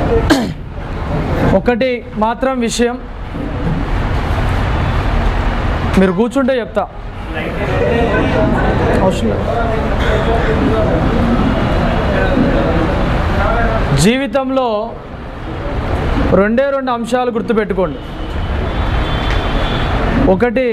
ఒకటి మాత్రం విషయం మీరు కూర్చుంటే చెప్తా అవసరం లేదు. జీవితంలో రెండే రెండు అంశాలు గుర్తుపెట్టుకోండి ఒకటి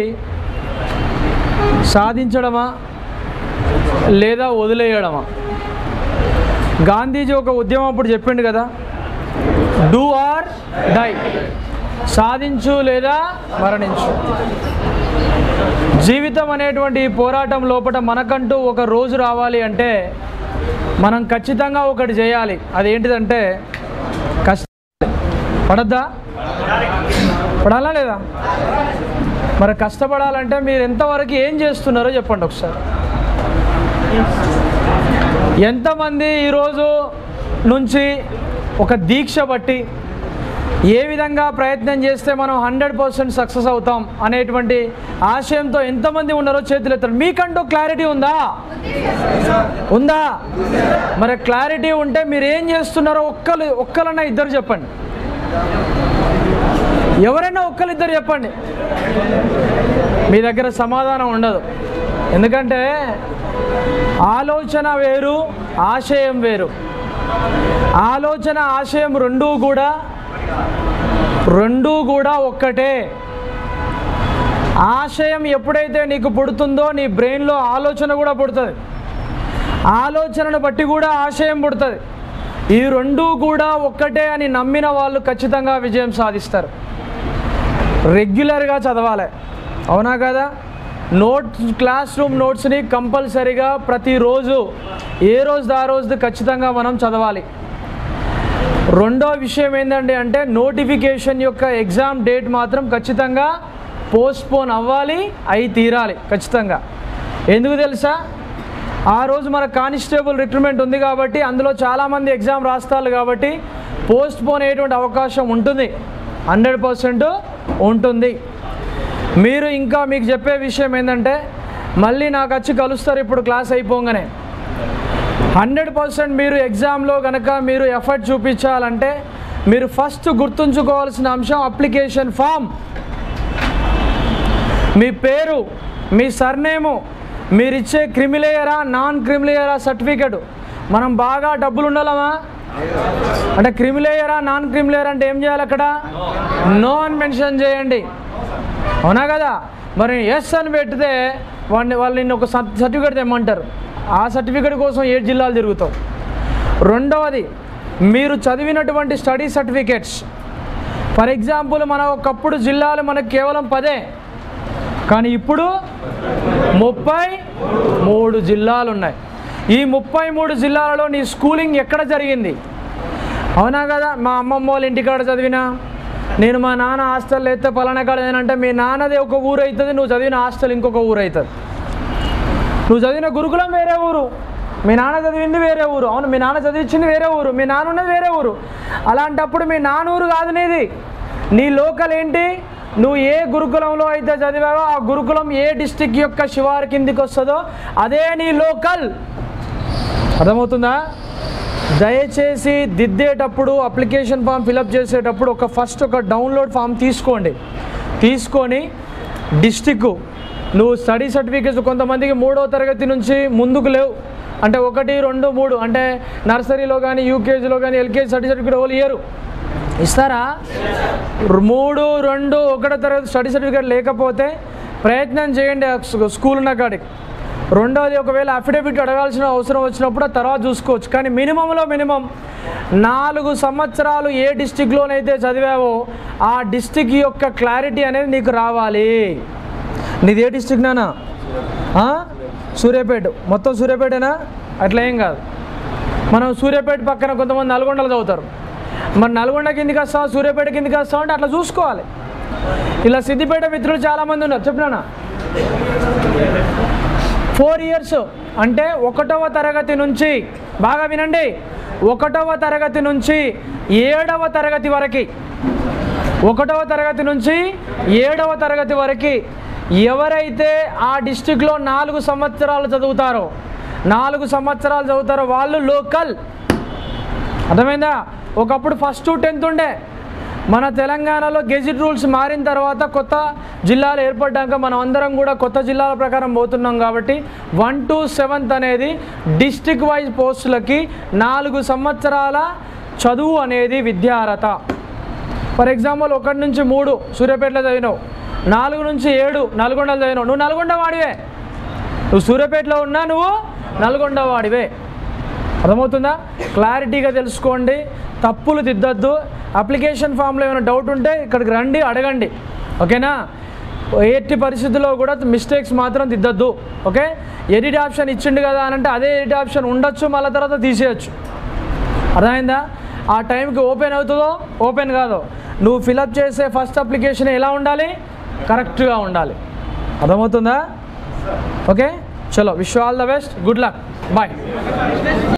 సాధించడమా లేదా వదిలేయడమా గాంధీజీ ఒక ఉద్యమం అప్పుడు చెప్పిండు కదా డూ ఆర్ డై సాధించు లేదా మరణించు జీవితం అనేటువంటి ఈ పోరాటం లోపల మనకంటూ ఒక రోజు రావాలి అంటే మనం ఖచ్చితంగా ఒకటి చేయాలి అదేంటిదంటే కష్ట పడద్దా పడాలా లేదా మరి కష్టపడాలంటే మీరు ఎంతవరకు ఏం చేస్తున్నారో చెప్పండి ఒకసారి ఎంతమంది ఈరోజు నుంచి ఒక దీక్ష బట్టి ఏ విధంగా ప్రయత్నం చేస్తే మనం హండ్రెడ్ పర్సెంట్ సక్సెస్ అవుతాం అనేటువంటి ఆశయంతో ఎంతమంది ఉన్నారో చేతులు ఎత్తారు మీకంటూ క్లారిటీ ఉందా ఉందా మరి క్లారిటీ ఉంటే మీరు ఏం చేస్తున్నారో ఒక్కరు ఒక్కలన్నా ఇద్దరు చెప్పండి ఎవరైనా ఒక్కరిద్దరు చెప్పండి మీ దగ్గర సమాధానం ఉండదు ఎందుకంటే ఆలోచన వేరు ఆశయం వేరు ఆలోచన ఆశయం రెండూ కూడా రెండూ కూడా ఒక్కటే ఆశయం ఎప్పుడైతే నీకు పుడుతుందో నీ బ్రెయిన్లో ఆలోచన కూడా పుడుతుంది ఆలోచనను బట్టి కూడా ఆశయం పుడుతుంది ఈ రెండూ కూడా ఒక్కటే అని నమ్మిన వాళ్ళు ఖచ్చితంగా విజయం సాధిస్తారు రెగ్యులర్గా చదవాలి అవునా కదా నోట్ క్లాస్ రూమ్ నోట్స్ని కంపల్సరీగా ప్రతిరోజు ఏ రోజు ఆ రోజు ఖచ్చితంగా మనం చదవాలి రెండో విషయం ఏంటంటే అంటే నోటిఫికేషన్ యొక్క ఎగ్జామ్ డేట్ మాత్రం ఖచ్చితంగా పోస్ట్పోన్ అవ్వాలి అయి తీరాలి ఖచ్చితంగా ఎందుకు తెలుసా ఆ రోజు మన కానిస్టేబుల్ రిక్రూట్మెంట్ ఉంది కాబట్టి అందులో చాలామంది ఎగ్జామ్ రాస్తారు కాబట్టి పోస్ట్పోన్ అయ్యేటువంటి అవకాశం ఉంటుంది హండ్రెడ్ పర్సెంట్ ఉంటుంది మీరు ఇంకా మీకు చెప్పే విషయం ఏంటంటే మళ్ళీ నాకు వచ్చి కలుస్తారు ఇప్పుడు క్లాస్ అయిపోగానే హండ్రెడ్ పర్సెంట్ మీరు ఎగ్జామ్లో కనుక మీరు ఎఫర్ట్ చూపించాలంటే మీరు ఫస్ట్ గుర్తుంచుకోవాల్సిన అంశం అప్లికేషన్ ఫామ్ మీ పేరు మీ సర్నేము మీరు ఇచ్చే క్రిమిలేయరా నాన్ క్రిమిలేయరా సర్టిఫికెట్ మనం బాగా డబ్బులు ఉండాలమా అంటే క్రిమిలేయరా నాన్ క్రిమిలేయర్ అంటే ఏం చేయాలి అక్కడ నో అని మెన్షన్ చేయండి అవునా కదా మరి ఎస్ అని పెడితే వాడిని వాళ్ళు నిన్ను ఒక సర్టిఫికేట్ తెమ్మంటారు ఆ సర్టిఫికేట్ కోసం ఏ జిల్లాలు తిరుగుతావు రెండవది మీరు చదివినటువంటి స్టడీ సర్టిఫికేట్స్ ఫర్ ఎగ్జాంపుల్ మన ఒకప్పుడు జిల్లాలు మనకు కేవలం పదే కానీ ఇప్పుడు ముప్పై మూడు జిల్లాలు ఉన్నాయి ఈ ముప్పై మూడు జిల్లాలలో నీ స్కూలింగ్ ఎక్కడ జరిగింది అవునా కదా మా అమ్మమ్మ వాళ్ళ ఇంటికాడ చదివినా నేను మా నాన్న హాస్టల్ అయితే పలానా కాడ అంటే మీ నాన్నది ఒక ఊరు అవుతుంది నువ్వు చదివిన హాస్టల్ ఇంకొక ఊరు అవుతుంది నువ్వు చదివిన గురుకులం వేరే ఊరు మీ నాన్న చదివింది వేరే ఊరు అవును మీ నాన్న చదివించింది వేరే ఊరు మీ నాన్న ఉన్నది వేరే ఊరు అలాంటప్పుడు మీ నాన్న ఊరు కాదు నీది నీ లోకల్ ఏంటి నువ్వు ఏ గురుకులంలో అయితే చదివావో ఆ గురుకులం ఏ డిస్టిక్ యొక్క శివారు కిందికి వస్తుందో అదే నీ లోకల్ అర్థమవుతుందా దయచేసి దిద్దేటప్పుడు అప్లికేషన్ ఫామ్ ఫిలప్ చేసేటప్పుడు ఒక ఫస్ట్ ఒక డౌన్లోడ్ ఫామ్ తీసుకోండి తీసుకొని డిస్టిక్ నువ్వు స్టడీ సర్టిఫికేట్స్ కొంతమందికి మూడో తరగతి నుంచి ముందుకు లేవు అంటే ఒకటి రెండు మూడు అంటే నర్సరీలో కానీ యూకేజీలో కానీ ఎల్కేజీ స్టడీ సర్టిఫికేట్ వాళ్ళు ఇయ్యరు ఇస్తారా మూడు రెండు ఒకటో తరగతి స్టడీ సర్టిఫికేట్ లేకపోతే ప్రయత్నం చేయండి ఆ స్కూ- స్కూల్ ఉన్న కాడికి రెండోది ఒకవేళ అఫిడవిట్ అడగాల్సిన అవసరం వచ్చినప్పుడు ఆ తర్వాత చూసుకోవచ్చు కానీ మినిమంలో మినిమం నాలుగు సంవత్సరాలు ఏ డిస్టిక్లోనైతే చదివావో ఆ డిస్టిక్ యొక్క క్లారిటీ అనేది నీకు రావాలి నీది ఏ డిస్టిక్ నానా ఆ? సూర్యాపేట మొత్తం సూర్యాపేటేనా అట్లా ఏం కాదు మనం సూర్యాపేట పక్కన కొంతమంది నల్గొండలో చదువుతారు మరి నల్గొండ కిందికి వస్తాం సూర్యాపేట కిందికి వస్తాం అంటే అట్లా చూసుకోవాలి ఇలా సిద్దిపేట మిత్రులు చాలామంది ఉన్నారు చెప్పినానా ఫోర్ ఇయర్స్ అంటే ఒకటవ తరగతి నుంచి బాగా వినండి ఒకటవ తరగతి నుంచి ఏడవ తరగతి వరకు ఒకటవ తరగతి నుంచి ఏడవ తరగతి వరకు ఎవరైతే ఆ డిస్టిక్లో నాలుగు సంవత్సరాలు చదువుతారో నాలుగు సంవత్సరాలు చదువుతారో వాళ్ళు లోకల్ అర్థమైందా ఒకప్పుడు ఫస్ట్ టు టెన్త్ ఉండే మన తెలంగాణలో గెజిట్ రూల్స్ మారిన తర్వాత కొత్త జిల్లాలు ఏర్పడ్డాక మనం అందరం కూడా కొత్త జిల్లాల ప్రకారం పోతున్నాం కాబట్టి వన్ టు సెవెంత్ అనేది డిస్టిక్ వైజ్ పోస్టులకి నాలుగు సంవత్సరాల చదువు అనేది విద్యార్హత ఫర్ ఎగ్జాంపుల్ ఒకటి నుంచి మూడు సూర్యాపేటలో చదివినావు నాలుగు నుంచి ఏడు నల్గొండలో చదివినావు నువ్వు నల్గొండ వాడివే నువ్వు సూర్యాపేటలో ఉన్నా నువ్వు నల్గొండ వాడివే అర్థమవుతుందా క్లారిటీగా తెలుసుకోండి తప్పులు దిద్దద్దు అప్లికేషన్ ఫామ్లో ఏమైనా డౌట్ ఉంటే ఇక్కడికి రండి అడగండి ఓకేనా ఎట్టి పరిస్థితుల్లో కూడా మిస్టేక్స్ మాత్రం దిద్దద్దు ఓకే ఎడిట్ ఆప్షన్ ఇచ్చిండు కదా అని అంటే అదే ఎడిట్ ఆప్షన్ ఉండొచ్చు మళ్ళీ తర్వాత తీసేయచ్చు అర్థమైందా ఆ టైంకి ఓపెన్ అవుతుందో ఓపెన్ కాదో నువ్వు ఫిలప్ చేసే ఫస్ట్ అప్లికేషన్ ఎలా ఉండాలి కరెక్ట్గా ఉండాలి అర్థమవుతుందా ఓకే చలో wish all the best good luck bye